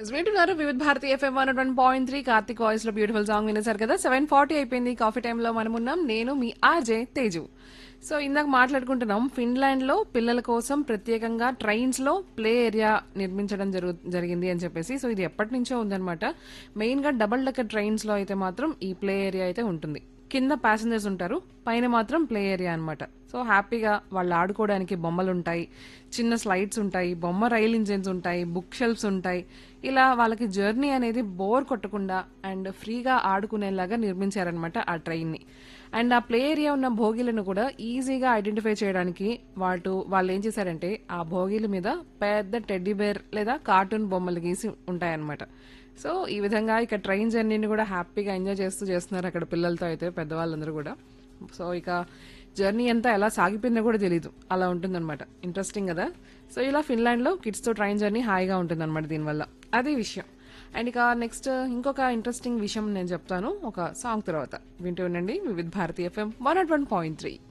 వింటున్నారు Vividha Bharati FM one one point three Karthik voice లో beautiful song వినేశారు కదా సెవెన్ ఫార్టీ అయిపోయింది కాఫీ టైంలో మనం ఉన్నాం నేను మీ ఆర్జే తేజు సో ఇందాక మాట్లాడుకుంటున్నాం ఫిన్లాండ్ లో పిల్లల కోసం ప్రత్యేకంగా ట్రైన్స్ లో ప్లే ఏరియా నిర్మించడం జరుగు జరిగింది అని చెప్పేసి సో ఇది ఎప్పటి నుంచో ఉందన్నమాట మెయిన్ గా డబుల్ డెక్కర్ ట్రైన్స్ లో అయితే మాత్రం ఈ ప్లే ఏరియా అయితే ఉంటుంది కింద ప్యాసింజర్స్ ఉంటారు పైన మాత్రం ప్లే ఏరియా అన్నమాట సో హ్యాపీగా వాళ్ళు ఆడుకోవడానికి బొమ్మలు ఉంటాయి చిన్న స్లైడ్స్ ఉంటాయి బొమ్మ రైల్ ఇంజిన్స్ ఉంటాయి బుక్ షెల్ఫ్స్ ఉంటాయి ఇలా వాళ్ళకి జర్నీ అనేది బోర్ కొట్టకుండా అండ్ ఫ్రీగా ఆడుకునేలాగా నిర్మించారనమాట ఆ ట్రైన్ని అండ్ ఆ ప్లే ఏరియా ఉన్న భోగిలను కూడా ఈజీగా ఐడెంటిఫై చేయడానికి వాటు వాళ్ళు ఏం చేశారంటే ఆ భోగిల మీద పెద్ద టెడ్డీ బేర్ లేదా కార్టూన్ బొమ్మలు గీసి ఉంటాయన్నమాట సో ఈ విధంగా ఇక ట్రైన్ జర్నీని కూడా హ్యాపీగా ఎంజాయ్ చేస్తూ చేస్తున్నారు అక్కడ పిల్లలతో అయితే పెద్దవాళ్ళందరూ కూడా సో ఇక జర్నీ అంతా ఎలా సాగిపోయిందో కూడా తెలియదు అలా ఉంటుందన్నమాట ఇంట్రెస్టింగ్ కదా సో ఇలా ఫిన్లాండ్లో కిడ్స్తో ట్రైన్ జర్నీ హాయిగా ఉంటుందన్నమాట దీనివల్ల అదే విషయం అండ్ ఇక నెక్స్ట్ ఇంకొక ఇంట్రెస్టింగ్ విషయం నేను చెప్తాను ఒక సాంగ్ తర్వాత వింటూ ఉండండి Vividh Bharati FM one nought one point three